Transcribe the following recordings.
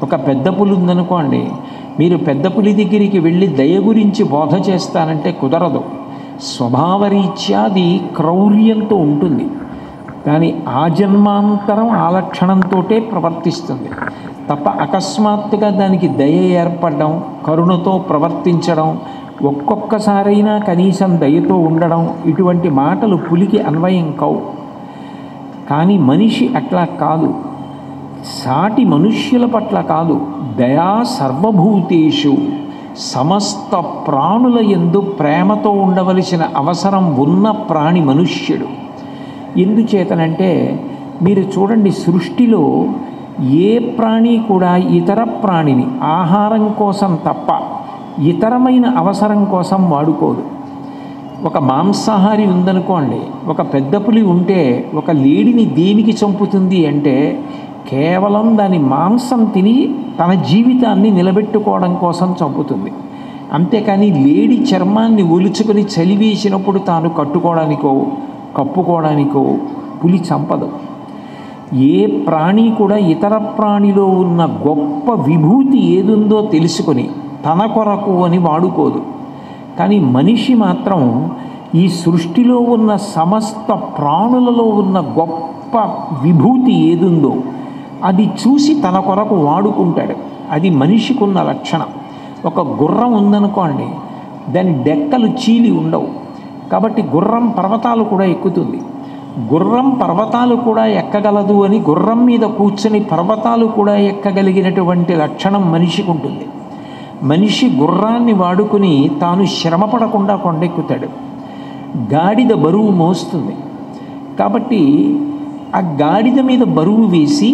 ఒక పెద్ద పులి ఉందనుకోండి మీరు పెద్ద పులి దగ్గరికి వెళ్ళి దయ గురించి బోధ చేస్తానంటే కుదరదు స్వభావరీత్యా అది క్రౌర్యంతో ఉంటుంది కానీ ఆ జన్మాంతరం ఆ లక్షణంతో ప్రవర్తిస్తుంది తప్ప అకస్మాత్తుగా దానికి దయ ఏర్పడడం కరుణతో ప్రవర్తించడం ఒక్కొక్కసారైనా కనీసం దయతో ఉండడం ఇటువంటి మాటలు పులికి అన్వయం కావు కానీ మనిషి అట్లా కాదు సాటి మనుష్యుల పట్ల కాదు దయా సర్వభూతేషు సమస్త ప్రాణుల ఎందు ప్రేమతో ఉండవలసిన అవసరం ఉన్న ప్రాణి మనుష్యుడు ఎందుచేతనంటే మీరు చూడండి సృష్టిలో ఏ ప్రాణి కూడా ఇతర ప్రాణిని ఆహారం కోసం తప్ప ఇతరమైన అవసరం కోసం వాడుకోదు ఒక మాంసాహారి ఉందనుకోండి ఒక పెద్ద పులి ఉంటే ఒక లేడిని దేనికి చంపుతుంది అంటే కేవలం దాని మాంసం తిని తన జీవితాన్ని నిలబెట్టుకోవడం కోసం చంపుతుంది అంతేకాని లేడి చర్మాన్ని ఒలుచుకొని చలివేసినప్పుడు తాను కట్టుకోవడానికో కప్పుకోవడానికో పులి చంపదు ఏ ప్రాణి కూడా ఇతర ప్రాణిలో ఉన్న గొప్ప విభూతి ఏదుందో తెలుసుకొని తన కొరకు అని వాడుకోదు కానీ మనిషి మాత్రం ఈ సృష్టిలో ఉన్న సమస్త ప్రాణులలో ఉన్న గొప్ప విభూతి ఏదుందో అది చూసి తన కొరకు వాడుకుంటాడు అది మనిషికి ఉన్న లక్షణం ఒక గుర్రం ఉందనుకోండి దాని డెక్కలు చీలి ఉండవు కాబట్టి గుర్రం పర్వతాలు కూడా ఎక్కుతుంది గుర్రం పర్వతాలు కూడా ఎక్కగలదు అని గుర్రం మీద కూర్చొని పర్వతాలు కూడా ఎక్కగలిగినటువంటి లక్షణం మనిషికి ఉంటుంది మనిషి గుర్రాన్ని వాడుకుని తాను శ్రమపడకుండా కొండెక్కుతాడు గాడిద బరువు మోస్తుంది కాబట్టి ఆ గాడిద మీద బరువు వేసి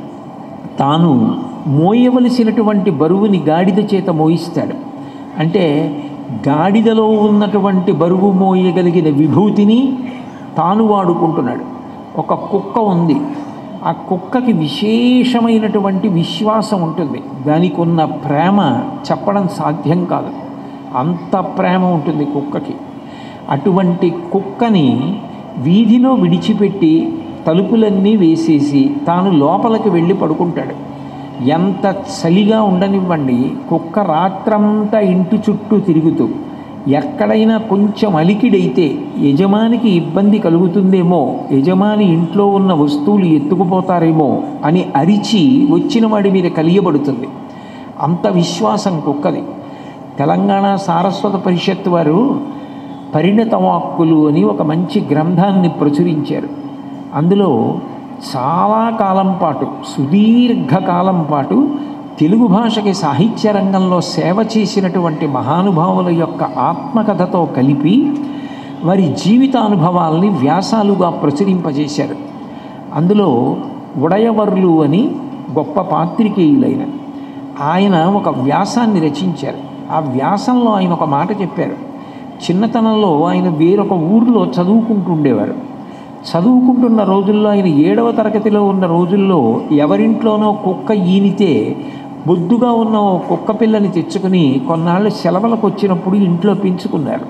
తాను మోయవలసినటువంటి బరువుని గాడిద చేత మోయిస్తాడు అంటే గాడిదలో ఉన్నటువంటి బరువు మోయగలిగిన విభూతిని తాను వాడుకుంటున్నాడు ఒక కుక్క ఉంది ఆ కుక్కకి విశేషమైనటువంటి విశ్వాసం ఉంటుంది దానికి ఉన్న ప్రేమ చెప్పడం సాధ్యం కాదు అంత ప్రేమ ఉంటుంది కుక్కకి అటువంటి కుక్కని వీధిలో విడిచిపెట్టి తలుపులన్నీ వేసేసి తాను లోపలికి వెళ్ళి పడుకుంటాడు ఎంత చలిగా ఉండనివ్వండి కుక్క రాత్రంతా ఇంటి చుట్టూ తిరుగుతూ ఎక్కడైనా కొంచెం అలికిడైతే యజమానికి ఇబ్బంది కలుగుతుందేమో యజమాని ఇంట్లో ఉన్న వస్తువులు ఎత్తుకుపోతారేమో అని అరిచి వచ్చిన వాడి మీద కలియబడుతుంది అంత విశ్వాసం కుక్కది తెలంగాణ సారస్వత పరిషత్ వారు పరిణత వాక్కులు అని ఒక మంచి గ్రంథాన్ని ప్రచురించారు అందులో చాలా కాలం పాటు సుదీర్ఘకాలం పాటు తెలుగు భాషకి సాహిత్య రంగంలో సేవ చేసినటువంటి మహానుభావుల యొక్క ఆత్మకథతో కలిపి వారి జీవితానుభవాల్ని వ్యాసాలుగా ప్రచురింపజేశారు అందులో ఉడయవర్లు అని గొప్ప పాత్రికేయులైన ఆయన ఒక వ్యాసాన్ని రచించారు ఆ వ్యాసంలో ఆయన ఒక మాట చెప్పారు చిన్నతనంలో ఆయన వేరొక ఊరిలో చదువుకుంటూ ఉండేవారు చదువుకుంటున్న రోజుల్లో ఆయన ఏడవ తరగతిలో ఉన్న రోజుల్లో ఎవరింట్లోనో కుక్క ఈనితే బొద్దుగా ఉన్న ఓ కుక్క పిల్లని తెచ్చుకుని కొన్నాళ్ళు సెలవులకు వచ్చినప్పుడు ఇంట్లో పెంచుకున్నారు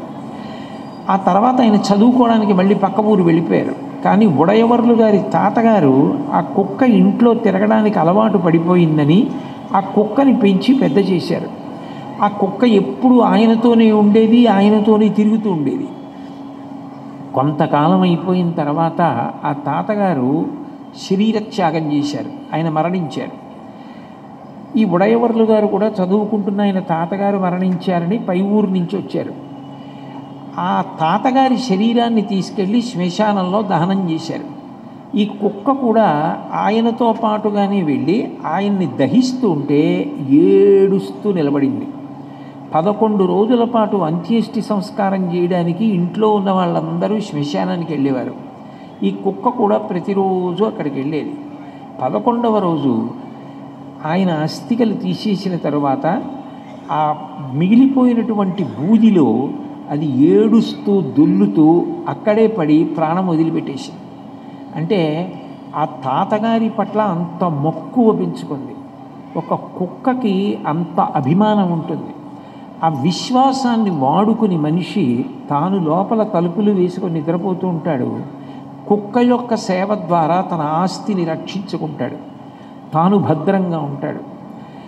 ఆ తర్వాత ఆయన చదువుకోవడానికి మళ్ళీ పక్క ఊరు వెళ్ళిపోయారు కానీ ఉడయవర్లు గారి తాతగారు ఆ కుక్క ఇంట్లో తిరగడానికి అలవాటు పడిపోయిందని ఆ కుక్కని పెంచి పెద్ద చేశారు ఆ కుక్క ఎప్పుడు ఆయనతోనే ఉండేది ఆయనతోనే తిరుగుతూ ఉండేది కొంతకాలం అయిపోయిన తర్వాత ఆ తాతగారు శరీరత్యాగం చేశారు ఆయన మరణించారు ఈ ఉడయవర్లు గారు కూడా చదువుకుంటున్న ఆయన తాతగారు మరణించారని పై ఊరు నుంచి వచ్చారు ఆ తాతగారి శరీరాన్ని తీసుకెళ్ళి శ్మశానంలో దహనం చేశారు ఈ కుక్క కూడా ఆయనతో పాటుగానే వెళ్ళి ఆయన్ని దహిస్తూ ఉంటే ఏడుస్తూ నిలబడింది పదకొండు రోజుల పాటు అంత్యేష్టి సంస్కారం చేయడానికి ఇంట్లో ఉన్న వాళ్ళందరూ శ్మశానానికి వెళ్ళేవారు ఈ కుక్క కూడా ప్రతిరోజు అక్కడికి వెళ్ళేది పదకొండవ రోజు ఆయన అస్థికలు తీసేసిన తర్వాత ఆ మిగిలిపోయినటువంటి బూదిలో అది ఏడుస్తూ దుల్లుతూ అక్కడే పడి ప్రాణం వదిలిపెట్టేసింది అంటే ఆ తాతగారి పట్ల అంత మక్కువ పెంచుకుంది ఒక కుక్కకి అంత అభిమానం ఉంటుంది ఆ విశ్వాసాన్ని వాడుకుని మనిషి తాను లోపల తలుపులు వేసుకొని నిద్రపోతూ ఉంటాడు కుక్క యొక్క సేవ ద్వారా తన ఆస్తిని రక్షించుకుంటాడు తాను భద్రంగా ఉంటాడు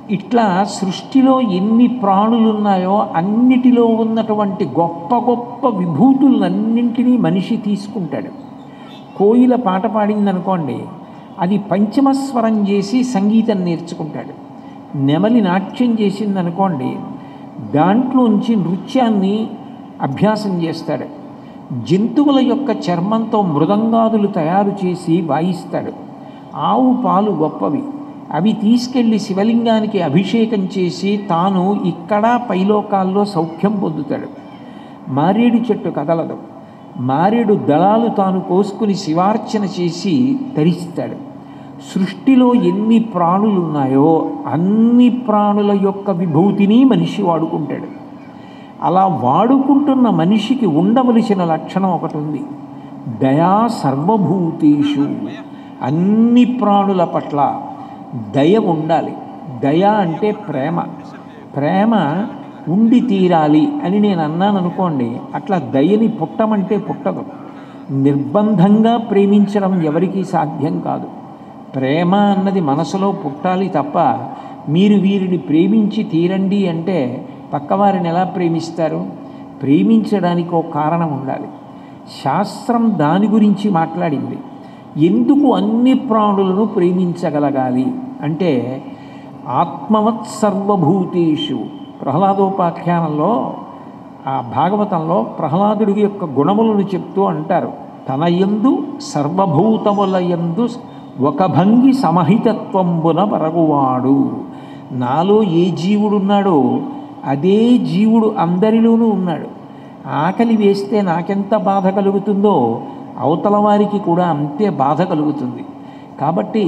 ఇట్లా సృష్టిలో ఎన్ని ప్రాణులు ఉన్నాయో అన్నిటిలో ఉన్నటువంటి గొప్ప గొప్ప విభూతులన్నింటినీ మనిషి తీసుకుంటాడు కోయిల పాట పాడిందనుకోండి అది పంచమస్వరం చేసి సంగీతం నేర్చుకుంటాడు నెమలి నాట్యం చేసిందనుకోండి దాంట్లోంచి నృత్యాన్ని అభ్యాసం చేస్తాడు జంతువుల యొక్క చర్మంతో మృదంగాదులు తయారు చేసి వాయిస్తాడు ఆవు పాలు గొప్పవి అవి తీసుకెళ్ళి శివలింగానికి అభిషేకం చేసి తాను ఇక్కడ పైలోకాల్లో సౌఖ్యం పొందుతాడు మారేడు చెట్టు కదలదు మారేడు దళాలు తాను కోసుకుని శివార్చన చేసి తరిస్తాడు సృష్టిలో ఎన్ని ప్రాణులు ఉన్నాయో అన్ని ప్రాణుల యొక్క విభూతిని మనిషి వాడుకుంటాడు అలా వాడుకుంటున్న మనిషికి ఉండవలసిన లక్షణం ఒకటి ఉంది దయా సర్వభూతేషు అన్ని ప్రాణుల పట్ల దయ ఉండాలి దయ అంటే ప్రేమ ప్రేమ ఉండి తీరాలి అని నేను అన్నాను అనుకోండి అట్లా దయని పుట్టమంటే పుట్టదు నిర్బంధంగా ప్రేమించడం ఎవరికీ సాధ్యం కాదు ప్రేమ అన్నది మనసులో పుట్టాలి తప్ప మీరు వీరిని ప్రేమించి తీరండి అంటే పక్కవారిని ఎలా ప్రేమిస్తారు ప్రేమించడానికి ఒక కారణం ఉండాలి శాస్త్రం దాని గురించి మాట్లాడింది ఎందుకు అన్ని ప్రాణులను ప్రేమించగలగాలి అంటే ఆత్మవత్ సర్వభూతేషు ప్రహ్లాదోపాఖ్యానంలో ఆ భాగవతంలో ప్రహ్లాదుడి యొక్క గుణములను చెప్తూ అంటారు తన యందు సర్వభూతముల యందు ఒక భంగి సమహితత్వంబున పరగువాడు నాలో ఏ జీవుడున్నాడో అదే జీవుడు అందరిలోనూ ఉన్నాడు ఆకలి వేస్తే నాకెంత బాధ కలుగుతుందో అవతల వారికి కూడా అంతే బాధ కలుగుతుంది కాబట్టి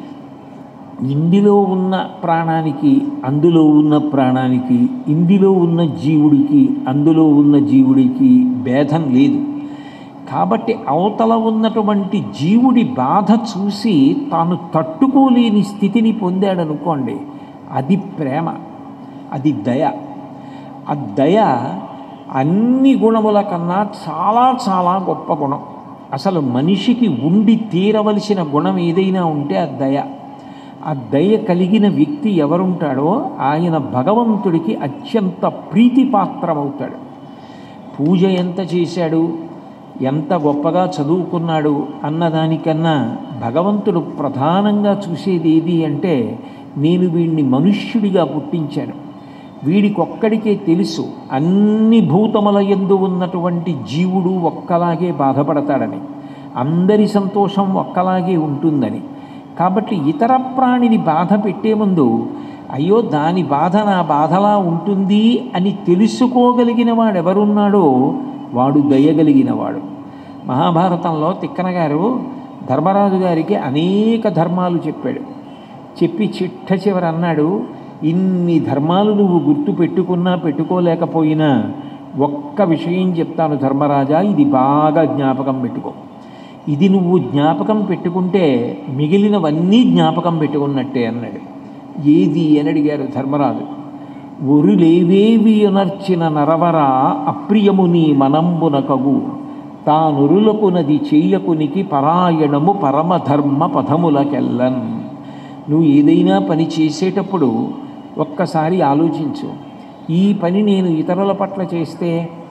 ఇందులో ఉన్న ప్రాణానికి అందులో ఉన్న ప్రాణానికి ఇందులో ఉన్న జీవుడికి అందులో ఉన్న జీవుడికి భేదం లేదు కాబట్టి అవతల ఉన్నటువంటి జీవుడి బాధ చూసి తాను తట్టుకోలేని స్థితిని పొందాడనుకోండి అది ప్రేమ అది దయ ఆ దయ అన్ని గుణముల కన్నా చాలా చాలా గొప్ప గుణం అసలు మనిషికి ఉండి తీరవలసిన గుణం ఏదైనా ఉంటే ఆ దయ ఆ దయ కలిగిన వ్యక్తి ఎవరుంటాడో ఆయన భగవంతుడికి అత్యంత ప్రీతిపాత్రమవుతాడు పూజ ఎంత చేశాడు ఎంత గొప్పగా చదువుకున్నాడు అన్నదానికన్నా భగవంతుడు ప్రధానంగా చూసేది ఏది అంటే నేను వీడిని మనుష్యుడిగా పుట్టించాను వీడికొక్కడికే తెలుసు అన్ని భూతముల యందు ఉన్నటువంటి జీవుడు ఒక్కలాగే బాధపడతాడని అందరి సంతోషం ఒక్కలాగే ఉంటుందని కాబట్టి ఇతర ప్రాణిని బాధ పెట్టే ముందు అయ్యో దాని బాధ నా బాధలా ఉంటుంది అని తెలుసుకోగలిగిన వాడు ఎవరున్నాడో వాడు దయగలిగినవాడు మహాభారతంలో తిక్కన గారు ధర్మరాజు గారికి అనేక ధర్మాలు చెప్పాడు చెప్పి చిట్ట చివర అన్నాడు ఇన్ని ధర్మాలు నువ్వు గుర్తు పెట్టుకున్నా పెట్టుకోలేకపోయినా ఒక్క విషయం చెప్తాను ధర్మరాజా ఇది బాగా జ్ఞాపకం పెట్టుకో ఇది నువ్వు జ్ఞాపకం పెట్టుకుంటే మిగిలినవన్నీ జ్ఞాపకం పెట్టుకున్నట్టే అన్నాడు ఏది అని అడిగారు ధర్మరాజు ఒరులేవేవి అనర్చిన నరవర అప్రియము నీ మనంబునకగు తానురులకునది చెయ్యకునికి పరాయణము పరమధర్మ పదములకెల్లన్ నువ్వు ఏదైనా పని చేసేటప్పుడు ఒక్కసారి ఆలోచించు ఈ పని నేను ఇతరుల పట్ల చేస్తే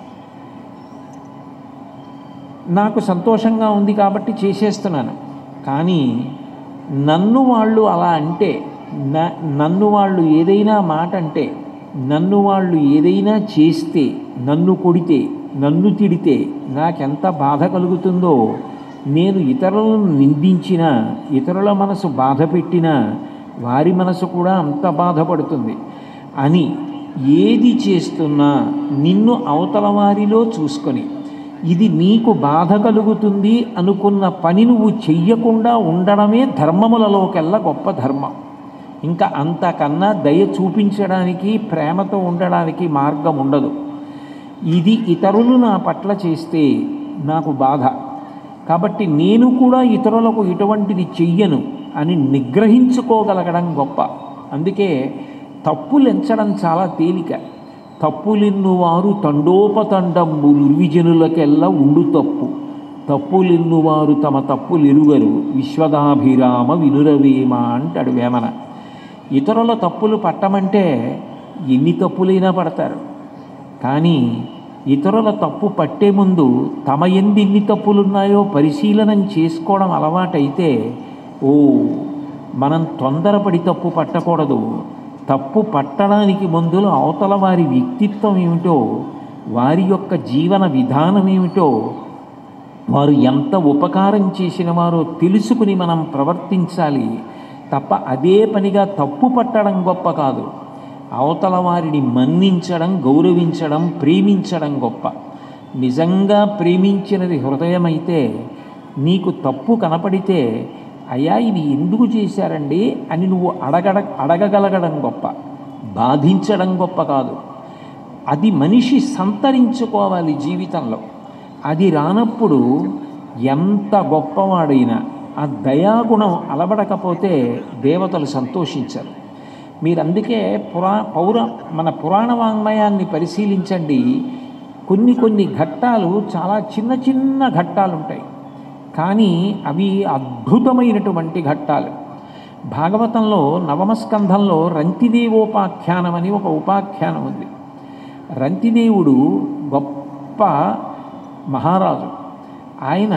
నాకు సంతోషంగా ఉంది కాబట్టి చేసేస్తున్నాను కానీ నన్ను వాళ్ళు అలా అంటే న- నన్ను వాళ్ళు ఏదైనా మాట అంటే నన్ను వాళ్ళు ఏదైనా చేస్తే నన్ను కొడితే నన్ను తిడితే నాకెంత బాధ కలుగుతుందో నేను ఇతరులను నిందించినా ఇతరుల మనసు బాధ పెట్టినా వారి మనసు కూడా అంత బాధపడుతుంది అని ఏది చేస్తున్నా నిన్ను అవతల వారిలో చూసుకొని ఇది నీకు బాధ కలుగుతుంది అనుకున్న పని నువ్వు చెయ్యకుండా ఉండడమే ధర్మములలోకెల్లా గొప్ప ధర్మం ఇంకా అంతకన్నా దయ చూపించడానికి ప్రేమతో ఉండడానికి మార్గం ఉండదు ఇది ఇతరులు నా పట్ల చేస్తే నాకు బాధ కాబట్టి నేను కూడా ఇతరులకు ఇటువంటిది చెయ్యను అని నిగ్రహించుకోగలగడం గొప్ప అందుకే తప్పులు ఎంచడం చాలా తేలిక తప్పులెన్నువారు తండోపతండంబు నిర్విజనులకెల్లా ఉండు తప్పు తప్పులెన్నువారు తమ తప్పులెరుగరు విశ్వదాభిరామ వినురవేమ అంటాడు వేమన ఇతరుల తప్పులు పట్టమంటే ఎన్ని తప్పులైనా పడతారు కానీ ఇతరుల తప్పు పట్టే ముందు తమ ఎందు ఎన్ని తప్పులున్నాయో పరిశీలనం చేసుకోవడం అలవాటైతే ఓ మనం తొందరపడి తప్పు పట్టకూడదు తప్పు పట్టడానికి ముందులో అవతల వారి వ్యక్తిత్వం ఏమిటో వారి యొక్క జీవన విధానం ఏమిటో వారు ఎంత ఉపకారం చేసిన వారో తెలుసుకుని మనం ప్రవర్తించాలి తప్ప అదే పనిగా తప్పు పట్టడం గొప్ప కాదు అవతల వారిని మన్నించడం గౌరవించడం ప్రేమించడం గొప్ప నిజంగా ప్రేమించినది హృదయమైతే నీకు తప్పు కనపడితే అయ్యా ఇది ఎందుకు చేశారండి అని నువ్వు అడగడ అడగగలగడం గొప్ప బాధించడం గొప్ప కాదు అది మనిషి సంతరించుకోవాలి జీవితంలో అది రానప్పుడు ఎంత గొప్పవాడైనా ఆ దయాగుణం అలవడకపోతే దేవతలు సంతోషించరు మీరు అందుకే పురా పౌర మన పురాణ వాంగ్మయాన్ని పరిశీలించండి కొన్ని కొన్ని ఘట్టాలు చాలా చిన్న చిన్న ఘట్టాలు ఉంటాయి కానీ అవి అద్భుతమైనటువంటి ఘట్టాలు భాగవతంలో నవమస్కంధంలో రంతిదేవోపాఖ్యానం అని ఒక ఉపాఖ్యానం ఉంది రంతిదేవుడు గొప్ప మహారాజు ఆయన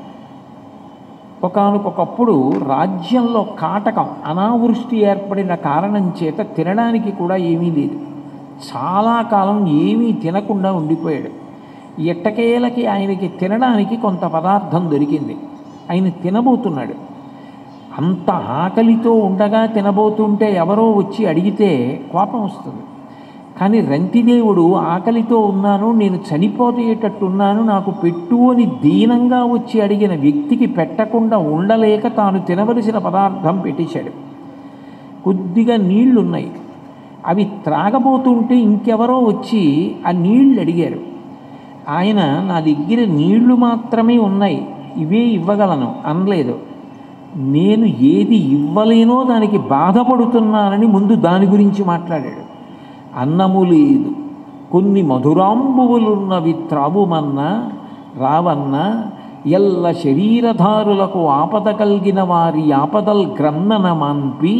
ఒకానొకప్పుడు రాజ్యంలో కాటకం అనావృష్టి ఏర్పడిన కారణం చేత తినడానికి కూడా ఏమీ లేదు చాలా కాలం ఏమీ తినకుండా ఉండిపోయాడు ఎట్టకేలకి ఆయనకి తినడానికి కొంత పదార్థం దొరికింది ఆయన తినబోతున్నాడు అంత ఆకలితో ఉండగా తినబోతుంటే ఎవరో వచ్చి అడిగితే కోపం వస్తుంది కానీ రంతిదేవుడు ఆకలితో ఉన్నాను నేను చనిపోయేటట్టున్నాను నాకు పెట్టు అని దీనంగా వచ్చి అడిగిన వ్యక్తికి పెట్టకుండా ఉండలేక తాను తినవలసిన పదార్థం పెట్టేశాడు కొద్దిగా నీళ్లున్నాయి అవి త్రాగబోతుంటే ఇంకెవరో వచ్చి ఆ నీళ్లు అడిగారు ఆయన నా దగ్గర నీళ్లు మాత్రమే ఉన్నాయి ఇవే ఇవ్వగలను అనలేదు నేను ఏది ఇవ్వలేనో దానికి బాధపడుతున్నానని ముందు దాని గురించి మాట్లాడాడు అన్నము లేదు కొన్ని మధురాంబువులున్నవి త్రావుమన్నా రావన్న ఎల్ల శరీరధారులకు ఆపద కలిగిన వారి ఆపదల్ గ్రన్నన మాన్పి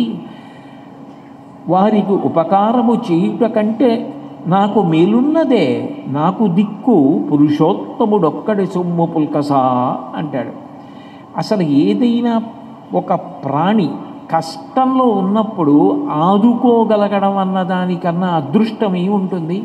వారికి ఉపకారము చేయుట కంటే నాకు మేలున్నదే నాకు దిక్కు పురుషోత్తముడొక్కడి సొమ్ము పుల్కసా అంటాడు అసలు ఏదైనా ఒక ప్రాణి కష్టంలో ఉన్నప్పుడు ఆదుకోగలగడం అన్న దానికన్నా అదృష్టమే ఉంటుంది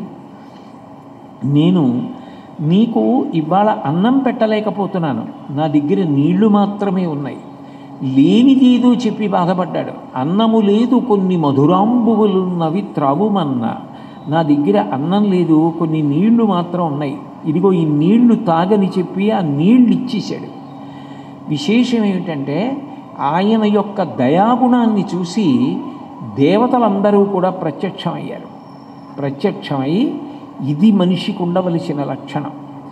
నేను నీకు ఇవాళ అన్నం పెట్టలేకపోతున్నాను నా దగ్గర నీళ్లు మాత్రమే ఉన్నాయి లేనిదేదో చెప్పి బాధపడ్డాడు అన్నము లేదు కొన్ని మధురాంబువులున్నవి త్రావుమన్నా నా దగ్గర అన్నం లేదు కొన్ని నీళ్లు మాత్రం ఉన్నాయి ఇదిగో ఈ నీళ్లు తాగని చెప్పి ఆ నీళ్లు ఇచ్చేశాడు విశేషం ఏమిటంటే ఆయన యొక్క దయాగుణాన్ని చూసి దేవతలందరూ కూడా ప్రత్యక్షమయ్యారు ప్రత్యక్షమై ఇది మనిషికి ఉండవలసిన లక్షణం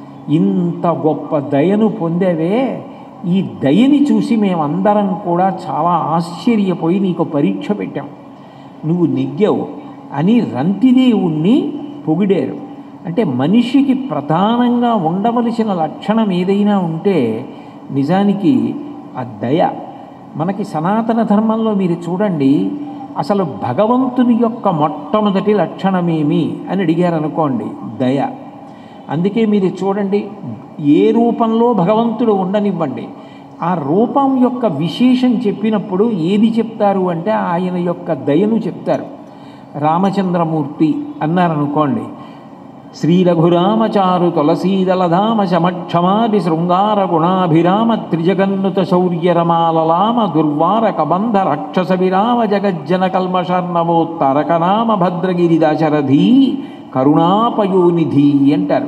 ఇంత గొప్ప దయను పొందేవే ఈ దయని చూసి మేమందరం కూడా చాలా ఆశ్చర్యపోయి నీకు పరీక్ష పెట్టాం నువ్వు నెగ్గావు అని రంతిదేవుణ్ణి పొగిడారు అంటే మనిషికి ప్రధానంగా ఉండవలసిన లక్షణం ఏదైనా ఉంటే నిజానికి ఆ దయ మనకి సనాతన ధర్మంలో మీరు చూడండి అసలు భగవంతుని యొక్క మొట్టమొదటి లక్షణమేమి అని అడిగారు అనుకోండి దయ అందుకే మీరు చూడండి ఏ రూపంలో భగవంతుడు ఉండనివ్వండి ఆ రూపం యొక్క విశేషం చెప్పినప్పుడు ఏది చెప్తారు అంటే ఆయన యొక్క దయను చెప్తారు రామచంద్రమూర్తి అన్నారనుకోండి శ్రీ రఘురామచారు తులసీదలధామ శమక్షమాది శృంగార గుణాభిరామ త్రిజగన్నుత శౌర్యరమాలలామ దుర్వార కబంధ రక్షస విరామ జగజ్జన కల్మషర్ణవోత్తరకనామ భద్రగిరి దాశరథి కరుణాపయోనిధి అంటారు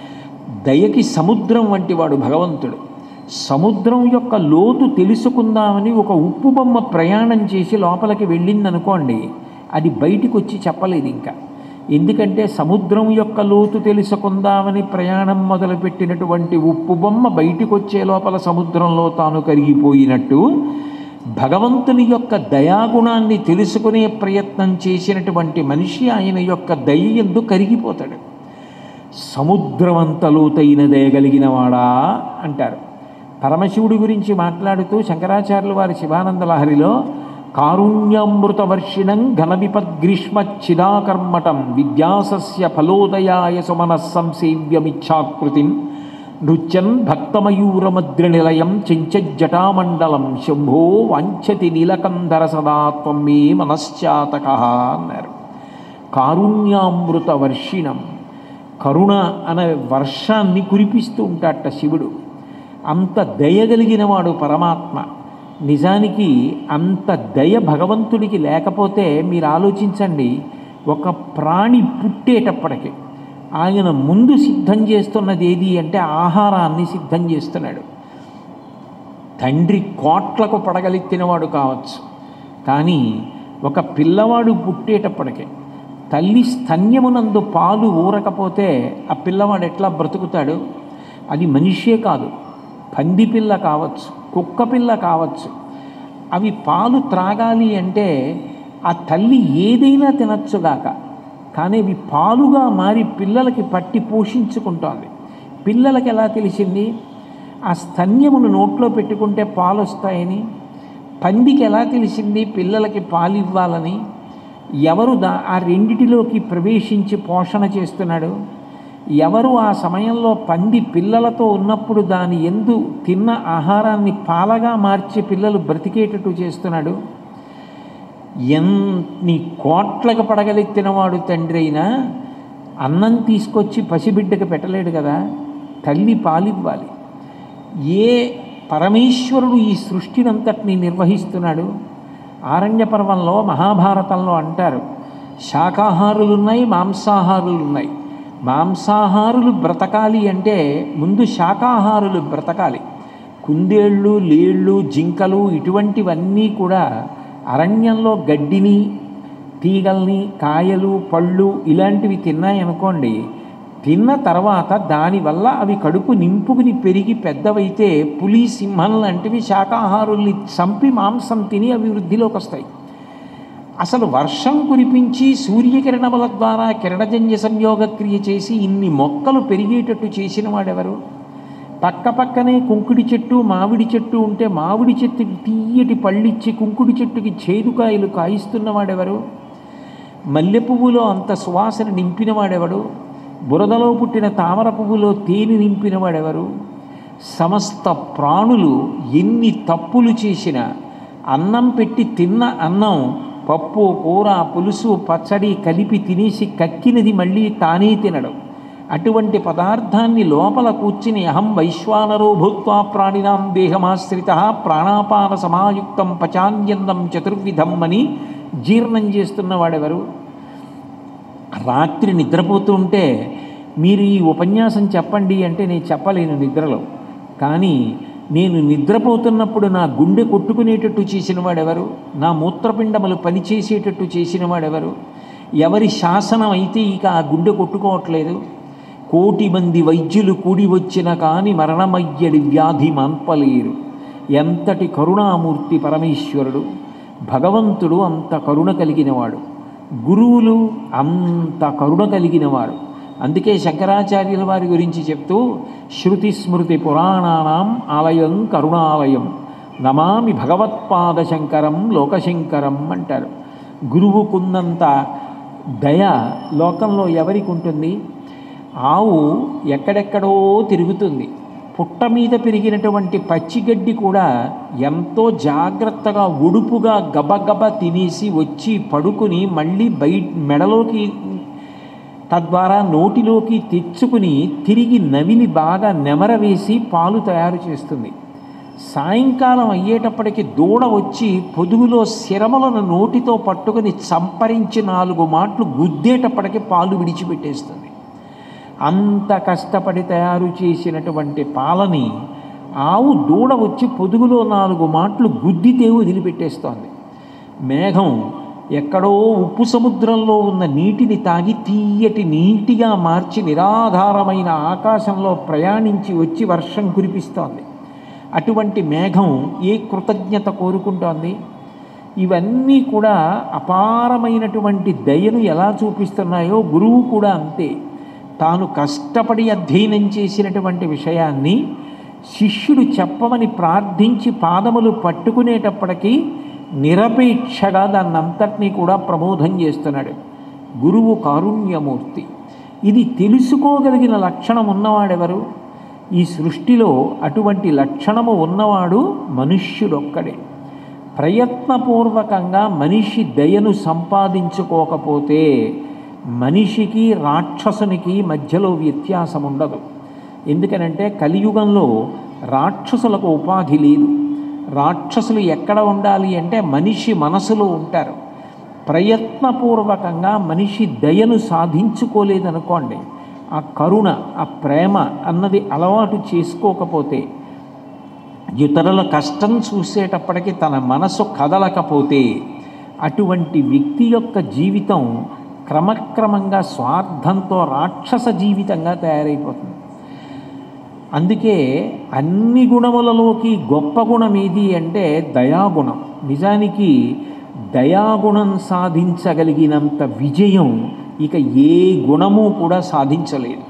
దయకి సముద్రం వంటి వాడు భగవంతుడు సముద్రం యొక్క లోతు తెలుసుకుందామని ఒక ఉప్పు బొమ్మ ప్రయాణం చేసి లోపలికి వెళ్ళిందనుకోండి అది బయటికి వచ్చి చెప్పలేదు ఇంకా ఎందుకంటే సముద్రం యొక్క లోతు తెలుసుకుందామని ప్రయాణం మొదలుపెట్టినటువంటి ఉప్పు బొమ్మ బయటికి వచ్చే లోపల సముద్రంలో తాను కరిగిపోయినట్టు భగవంతుని యొక్క దయాగుణాన్ని తెలుసుకునే ప్రయత్నం చేసినటువంటి మనిషి ఆయన యొక్క దయ ఎందు కరిగిపోతాడు సముద్రమంత లోతైన దయగలిగిన వాడా అంటారు పరమశివుడి గురించి మాట్లాడుతూ శంకరాచార్యుల వారి శివానంద లహరిలో కారుణ్యామృతవర్షిణం ఘన విపద్గ్రీష్మచ్చిదాకర్మటం విద్యాసస్య ఫలోదయాయ సుమనః సంసేవ్యమిచ్ఛాకృతిం నృత్యన్ భక్తమయూరమద్రినిలయం చెంచజ్జటామండలం శంభో వాంఛతి నీలకంధర సదా త్వం మే మనశ్చాతక అన్నారు కారుణ్యామృత వర్షిణం కరుణ అనే వర్షాన్ని కురిపిస్తూ ఉంటాట శివుడు అంత దయగలిగిన వాడు పరమాత్మ నిజానికి అంత దయ భగవంతుడికి లేకపోతే మీరు ఆలోచించండి ఒక ప్రాణి పుట్టేటప్పటికి ఆయన ముందు సిద్ధం చేస్తున్నది ఏది అంటే ఆహారాన్ని సిద్ధం చేస్తున్నాడు తండ్రి కోట్లకు పడగలెత్తినవాడు కావచ్చు కానీ ఒక పిల్లవాడు పుట్టేటప్పటికే తల్లి స్తన్యమునందు పాలు ఊరకపోతే ఆ పిల్లవాడు ఎట్లా బ్రతుకుతాడు అది మనిషే కాదు పంది పిల్ల కావచ్చు కుక్క పిల్ల కావచ్చు అవి పాలు త్రాగాలి అంటే ఆ తల్లి ఏదైనా తినచ్చుగాక కానీ అవి పాలుగా మారి పిల్లలకి పట్టి పోషించుకుంటోంది పిల్లలకి ఎలా తెలిసింది ఆ స్తన్యమును నోట్లో పెట్టుకుంటే పాలు వస్తాయని పందికి ఎలా తెలిసింది పిల్లలకి పాలు ఇవ్వాలని ఎవరు దా ఆ రెండిటిలోకి ప్రవేశించి పోషణ చేస్తున్నాడు ఎవరు ఆ సమయంలో పంది పిల్లలతో ఉన్నప్పుడు దాని ఎందు తిన్న ఆహారాన్ని పాలగా మార్చి పిల్లలు బ్రతికేటట్టు చేస్తున్నాడు ఎన్ని కోట్లకు పడగలెత్తినవాడు తండ్రి అయినా అన్నం తీసుకొచ్చి పసిబిడ్డకు పెట్టలేడు కదా తల్లి పాలివ్వాలి ఏ పరమేశ్వరుడు ఈ సృష్టినంతటిని నిర్వహిస్తున్నాడు ఆరణ్య పర్వంలో మహాభారతంలో అంటారు శాకాహారులు ఉన్నాయి మాంసాహారులు ఉన్నాయి మాంసాహారులు బ్రతకాలి అంటే ముందు శాకాహారులు బ్రతకాలి కుందేళ్ళు లేళ్ళు జింకలు ఇటువంటివన్నీ కూడా అరణ్యంలో గడ్డిని తీగల్ని కాయలు పళ్ళు ఇలాంటివి తిన్నాయనుకోండి తిన్న తర్వాత దానివల్ల అవి కడుపు నింపుకుని పెరిగి పెద్దవైతే పులి సింహం లాంటివి శాకాహారుల్ని చంపి మాంసం తిని అవి వృద్ధిలోకి వస్తాయి అసలు వర్షం కురిపించి సూర్యకిరణముల ద్వారా కిరణజన్య సంయోగ క్రియ చేసి ఇన్ని మొక్కలు పెరిగేటట్టు చేసిన వాడెవరు పక్క పక్కనే కుంకుడి చెట్టు మామిడి చెట్టు ఉంటే మామిడి చెట్టుకి తీయటి పళ్ళిచ్చి కుంకుడి చెట్టుకి చేదుకాయలు కాయిస్తున్నవాడెవరు మల్లె పువ్వులో అంత సువాసన నింపినవాడెవడు బురదలో పుట్టిన తామర పువ్వులో తేనె నింపినవాడెవరు సమస్త ప్రాణులు ఎన్ని తప్పులు చేసినా అన్నం పెట్టి తిన్న అన్నం పప్పు కూర పులుసు పచ్చడి కలిపి తినేసి కక్కినది మళ్ళీ తానే తినడం అటువంటి పదార్థాన్ని లోపల కూర్చుని అహం వైశ్వానరో భూత్వా ప్రాణినాం దేహమాశ్రిత ప్రాణాపాన సమాయుక్తం పచాన్యన్నం చతుర్విధం అని జీర్ణం చేస్తున్నవాడెవరు రాత్రి నిద్రపోతూ ఉంటే మీరు ఈ ఉపన్యాసం చెప్పండి అంటే నేను చెప్పలేను నిద్రలో కానీ నేను నిద్రపోతున్నప్పుడు నా గుండె కొట్టుకునేటట్టు చేసిన వాడెవరు నా మూత్రపిండములు పనిచేసేటట్టు చేసిన వాడెవరు ఎవరి శాసనం అయితే ఇక ఆ గుండె కొట్టుకోవట్లేదు కోటి మంది వైద్యులు కూడి వచ్చిన కాని మరణమయ్యడి వ్యాధి మాన్పలేరు ఎంతటి కరుణామూర్తి పరమేశ్వరుడు భగవంతుడు అంత కరుణ కలిగినవాడు గురువులు అంత కరుణ కలిగినవారు అందుకే శంకరాచార్యుల వారి గురించి చెప్తూ శృతి స్మృతి పురాణానాం ఆలయం కరుణాలయం నమామి భగవత్పాద శంకరం లోకశంకరం అంటారు గురువుకున్నంత దయ లోకంలో ఎవరికి ఉంటుంది ఆవు ఎక్కడెక్కడో తిరుగుతుంది పుట్ట మీద పెరిగినటువంటి పచ్చిగడ్డి కూడా ఎంతో జాగ్రత్తగా ఉడుపుగా గబగబ తినేసి వచ్చి పడుకుని మళ్ళీ బయట మెడలోకి తద్వారా నోటిలోకి తెచ్చుకుని తిరిగి నవిలి బాగా నెమరవేసి పాలు తయారు చేస్తుంది సాయంకాలం అయ్యేటప్పటికి దూడ వచ్చి పొదుగులో శిరమలను నోటితో పట్టుకుని చంపరించి నాలుగు మాటలు గుద్దేటప్పటికి పాలు విడిచిపెట్టేస్తుంది అంత కష్టపడి తయారు చేసినటువంటి పాలని ఆవు దూడ వచ్చి పొదుగులో నాలుగు మాటలు గుద్దితే వదిలిపెట్టేస్తోంది మేఘం ఎక్కడో ఉప్పు సముద్రంలో ఉన్న నీటిని తాగి తీయటి నీటిగా మార్చి నిరాధారమైన ఆకాశంలో ప్రయాణించి వచ్చి వర్షం కురిపిస్తోంది అటువంటి మేఘం ఏ కృతజ్ఞత కోరుకుంటోంది ఇవన్నీ కూడా అపారమైనటువంటి దయను ఎలా చూపిస్తున్నాయో గురువు కూడా అంతే తాను కష్టపడి అధ్యయనం చేసినటువంటి విషయాన్ని శిష్యుడు చెప్పమని ప్రార్థించి పాదములు పట్టుకునేటప్పటికీ నిరపేక్షగా దాన్నంతటినీ కూడా ప్రబోధం చేస్తున్నాడు గురువు కారుణ్యమూర్తి ఇది తెలుసుకోగలిగిన లక్షణం ఉన్నవాడెవరు ఈ సృష్టిలో అటువంటి లక్షణము ఉన్నవాడు మనుష్యుడొక్కడే ప్రయత్నపూర్వకంగా మనిషి దయను సంపాదించుకోకపోతే మనిషికి రాక్షసునికి మధ్యలో వ్యత్యాసం ఉండదు ఎందుకనంటే కలియుగంలో రాక్షసులకు ఉపాధి లేదు రాక్షసులు ఎక్కడ ఉండాలి అంటే మనిషి మనసులో ఉంటారు ప్రయత్నపూర్వకంగా మనిషి దయను సాధించుకోలేదనుకోండి ఆ కరుణ ఆ ప్రేమ అన్నది అలవాటు చేసుకోకపోతే ఇతరుల కష్టం చూసేటప్పటికి తన మనసు కదలకపోతే అటువంటి వ్యక్తి యొక్క జీవితం క్రమక్రమంగా స్వార్థంతో రాక్షస జీవితంగా తయారైపోతుంది అందుకే అన్ని గుణములలోకి గొప్ప గుణం ఏది అంటే దయాగుణం నిజానికి దయాగుణం సాధించగలిగినంత విజయం ఇక ఏ గుణము కూడా సాధించలేదు